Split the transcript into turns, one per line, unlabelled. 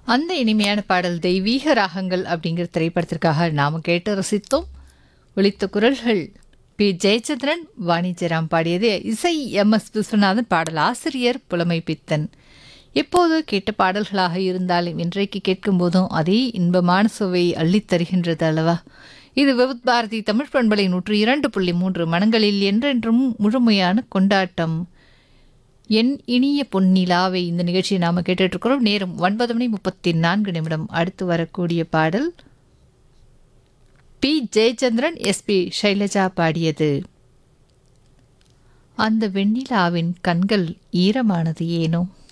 அந்த இனிமையான பாடல் தெய்வீக ராகங்கள் அப்படிங்கிற திரைப்படத்திற்காக நாம் கேட்டு ரசித்தோம் ஒலித்த குரல்கள் பி ஜெயச்சந்திரன் வாணிஜராம் பாடியது இசை எம் எஸ் விஸ்வநாதன் பாடல் ஆசிரியர் புலமை பித்தன் எப்போது கேட்ட பாடல்களாக இருந்தாலும் இன்றைக்கு கேட்கும்போதும் அதே இன்பமான சுவையை அள்ளித் தருகின்றது அல்லவா இது விவித் பாரதி தமிழ் பண்பலை நூற்று இரண்டு புள்ளி மூன்று மனங்களில் என்றென்றும் முழுமையான கொண்டாட்டம் என் இனிய பொன்னிலாவை இந்த நிகழ்ச்சியை நாம் கேட்டுட்ருக்கிறோம் நேரம் ஒன்பது மணி முப்பத்தி நான்கு நிமிடம் அடுத்து வரக்கூடிய பாடல் பி ஜெயச்சந்திரன் எஸ்பி ஷைலஜா பாடியது அந்த வெண்ணிலாவின் கண்கள் ஈரமானது ஏனோ